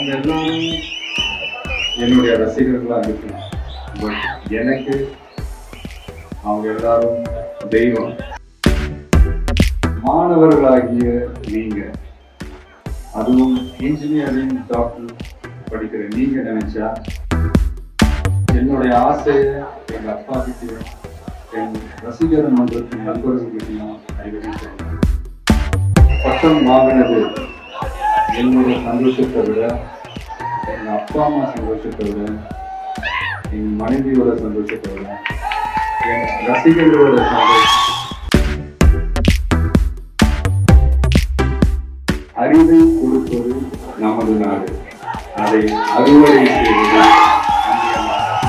அவங்க எல்லாரும் என்னுடைய ரசிகர்களா இருக்கலாம் பட் எனக்கு அவங்க எல்லாரும் தெய்வம் மாணவர்களாகிய நீங்க அதுவும் இன்ஜினியரிங் டாக்டர் படிக்கிற நீங்க நினைச்சா என்னுடைய ஆசையை எங்க அப்பா கிட்டயும் என் ரசிகர் மன்றத்தின் நண்பர்கள்கிட்டயும் அறிவிக்கிறேன் பட்டம் வாங்கினது என்னுடைய சந்தோஷத்தை விட எங்க அப்பா அம்மா சந்தோஷத்தை விட என் மனைவியோட சந்தோஷத்தை விட என் ரசிகர்களோட சந்தோஷம் அறிவை கொடுப்பது நமது நாடு அதை அறுவடை செய்வது அந்நிய நாடு.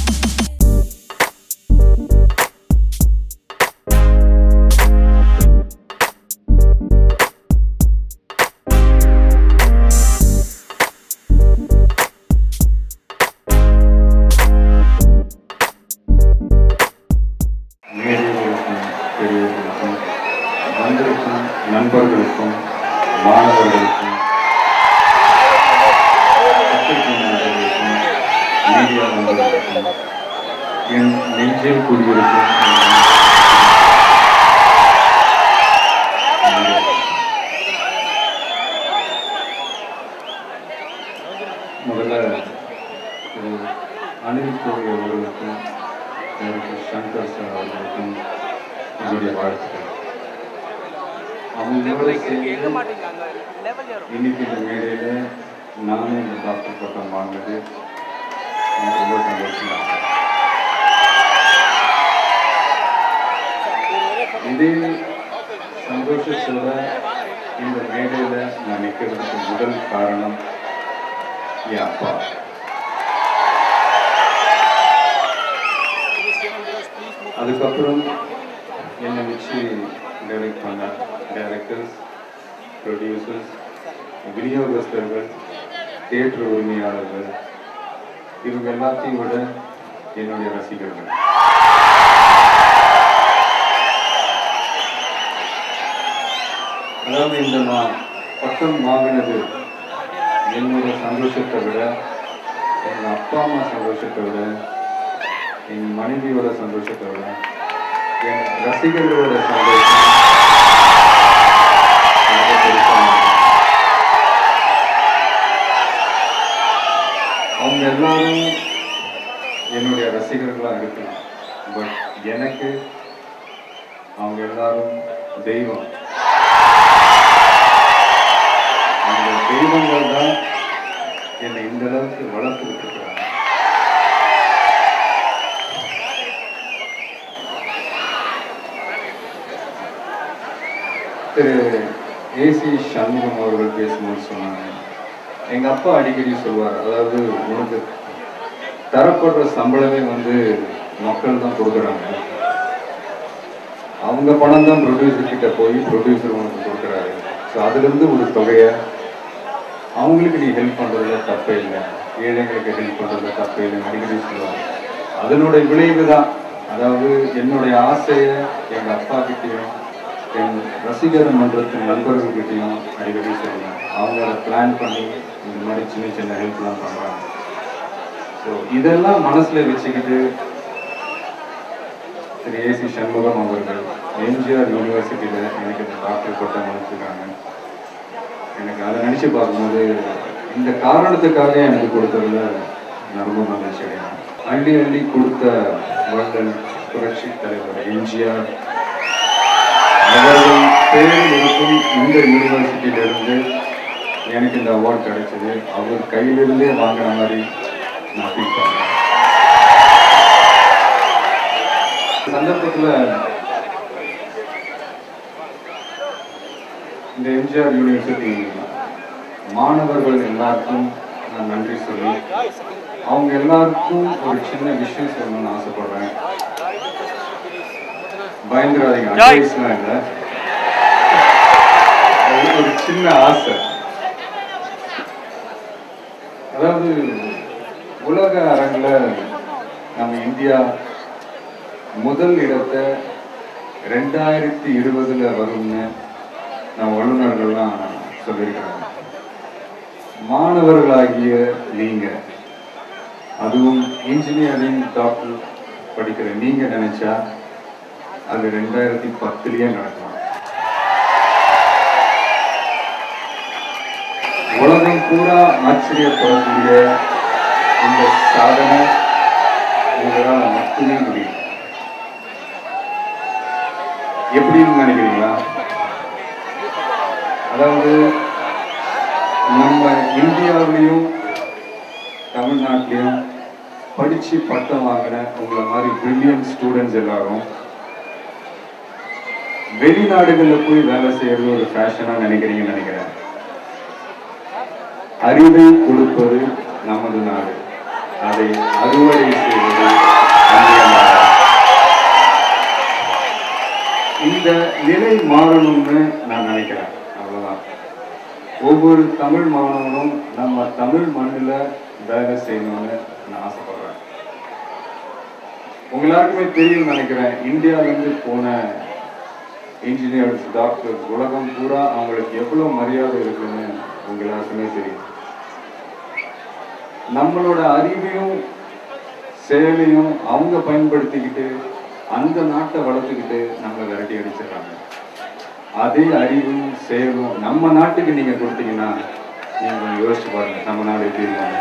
மேடைகளுக்கும் பெரியவர்களுக்கும் வந்திருக்கும் நண்பர்களுக்கும் மாணவர்களுக்கும் பத்திரிகை நண்பர்களுக்கும் மீடியா நண்பர்களுக்கும் என் நெஞ்சில் குடியிருக்கும் என் நண்பர்களுக்கும். முதல்ல திரு அனில் கோவை அவர்களுக்கும் எனக்கு சங்கர் சார் அவர்களுக்கும் என்னுடைய வாழ்த்துக்கள் அவங்களோட சேர்ந்து இன்னைக்கு இந்த மேடையில நானும் இந்த டாக்டர் பட்டம் வாங்கினது எனக்கு ரொம்ப சந்தோஷமா இருக்கு. இதே சந்தோஷத்தோட இந்த மேடையில நான் நிற்கிறதுக்கு முதல் காரணம் என் அப்பா அதுக்கப்புறம் என்னை வச்சு டைரக்ட் பண்ண டைரக்டர்ஸ் ப்ரொடியூசர்ஸ் விநியோகஸ்தர்கள் தியேட்டர் உரிமையாளர்கள் இவங்க எல்லாத்தையும் விட என்னுடைய ரசிகர்கள் அதாவது இந்த நான் பட்டம் வாங்கினது என்னோட சந்தோஷத்தை விட எங்கள் அப்பா அம்மா சந்தோஷத்தை விட என் மனைவியோட சந்தோஷத்தை விட என் ரசிகர்களோட சந்தோஷம் ரொம்ப பெருசானது. அவங்க எல்லாரும் என்னுடைய ரசிகர்களா இருக்கலாம் பட் எனக்கு அவங்க எல்லாரும் தெய்வம் அந்த தெய்வங்கள் தான் என்னை இந்த அளவுக்கு வளர்த்துக்கிட்டு இருக்கிறாங்க திரு ஏசி சண்முகம் அவர்கள் பேசும்போது சொன்னாங்க எங்க அப்பா அடிக்கடி சொல்வார் அதாவது உனக்கு தரப்படுற சம்பளமே வந்து மக்கள் தான் கொடுக்குறாங்க அவங்க பணம் தான் ப்ரொடியூசர் கிட்ட போய் ப்ரொடியூசர் உனக்கு கொடுக்குறாரு ஸோ அதுலேருந்து ஒரு தொகையை அவங்களுக்கு நீ ஹெல்ப் பண்ணுறதுல தப்பே இல்லை ஏழைங்களுக்கு ஹெல்ப் பண்ணுறதுல தப்பே இல்லை அடிக்கடி சொல்லுவாங்க அதனுடைய விளைவு தான் அதாவது என்னுடைய ஆசையை எங்கள் அப்பா கிட்டேயும் என் ரசிகர் மன்றத்தின் நண்பர்கள்கிட்டையும் அடிக்கடி சொல்லுவேன் அவங்க அதை பிளான் பண்ணி இந்த மாதிரி சின்ன சின்ன ஹெல்ப்லாம் பண்ணுறாங்க ஸோ இதெல்லாம் மனசில் வச்சுக்கிட்டு திரு ஏசி சண்முகம் அவர்கள் எம்ஜிஆர் யூனிவர்சிட்டியில் எனக்கு இந்த டாக்டர் பட்டம் அளிச்சிருக்காங்க எனக்கு அதை நினச்சி பார்க்கும்போது இந்த காரணத்துக்காக எனக்கு கொடுத்ததுல நான் ரொம்ப மகிழ்ச்சி அடைகிறேன் அள்ளி அள்ளி கொடுத்த வள்ளல் புரட்சி தலைவர் எம்ஜிஆர் அவர்கள் பேரில் இருக்கும் இந்த யூனிவர்சிட்டியிலிருந்து எனக்கு இந்த அவார்ட் கிடைச்சது அவர் கையிலிருந்தே வாங்கின மாதிரி நான் ஃபீல் பண்ணேன் சந்தர்ப்பத்தில் இந்த எம்ஜிஆர் யூனிவர்சிட்டி மாணவர்கள் எல்லாருக்கும் நான் நன்றி சொல்லி அவங்க எல்லாருக்கும் ஒரு சின்ன விஷயம் சொல்லணும்னு ஆசைப்படுறேன் பயந்துடாதீங்க அட்வைஸ்லாம் இல்லை அது ஒரு சின்ன ஆசை அதாவது உலக அரங்கில் நம்ம இந்தியா முதல் இடத்தை ரெண்டாயிரத்தி இருபதுல வரும்னு நம்ம வல்லுநர்கள்லாம் சொல்லியிருக்கிறாங்க மாணவர்களாகிய நீங்க அதுவும் இன்ஜினியரிங் டாக்டர் படிக்கிற நீங்க நினைச்சா அது ரெண்டாயிரத்தி பத்துலயே நடக்கலாம் உலகம் பூரா ஆச்சரியப்படக்கூடிய இந்த சாதனை உங்களால் மட்டுமே முடியும் எப்படின்னு நினைக்கிறீங்களா அதாவது நம்ம இந்தியாவிலையும் தமிழ்நாட்டிலையும் படிச்சு பட்டம் வாங்கின உங்களை மாதிரி பிரில்லியன்ட் ஸ்டூடெண்ட்ஸ் எல்லாரும் வெளிநாடுகளில் போய் வேலை செய்யறது ஒரு ஃபேஷனா நினைக்கிறீங்கன்னு நினைக்கிறேன் அறிவை கொடுப்பது நமது நாடு அதை அறுவடை செய்வது அந்நிய நாடு. இந்த நிலை மாறணும்னு நான் நினைக்கிறேன் அவ்வளவுதான் ஒவ்வொரு தமிழ் மாணவனும் நம்ம தமிழ் மண்ணில் வேலை செய்யணும்னு நான் ஆசைப்படுறேன் உங்க எல்லாருக்குமே தெரியும் நினைக்கிறேன் இந்தியால இருந்து போன இன்ஜினியர்ஸ் டாக்டர்ஸ் உலகம் பூரா அவங்களுக்கு எவ்வளவு மரியாதை இருக்குன்னு உங்க எல்லாருக்குமே தெரியும் நம்மளோட அறிவையும் செயலையும் அவங்க பயன்படுத்திக்கிட்டு அந்த நாட்டை வளர்த்துக்கிட்டு நம்மளை விரட்டி அடிச்சிடறாங்க அதே அறிவும் செயலும் நம்ம நாட்டுக்கு நீங்க கொடுத்தீங்கன்னா நீங்க கொஞ்சம் யோசிச்சு பாருங்க நம்ம நாடு எப்படி இருக்காங்க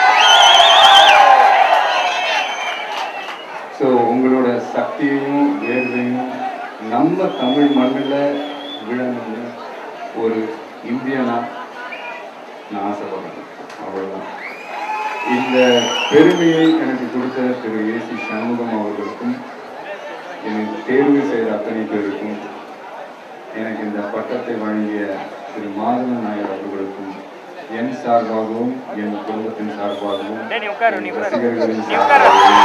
ஸோ உங்களோட சக்தியையும் வேர்வையும் நம்ம தமிழ் மண்ணில் விழணும்னு ஒரு இந்தியனா நான் ஆசைப்படுறேன் அவ்வளவுதான் இந்த பெருமையை எனக்கு கொடுத்த திரு ஏசி சண்முகம் அவர்களுக்கும் எனக்கு தேர்வு செய்த அத்தனை பேருக்கும் எனக்கு இந்த பட்டத்தை வழங்கிய திரு மாதவன் நாயர் அவர்களுக்கும் என் சார்பாகவும் என் குடும்பத்தின் சார்பாகவும் டேய், நீ உட்காரு, நீ என் உட்காரு. ரசிகர்களின் நீ உட்காரு. சார்பாகவும்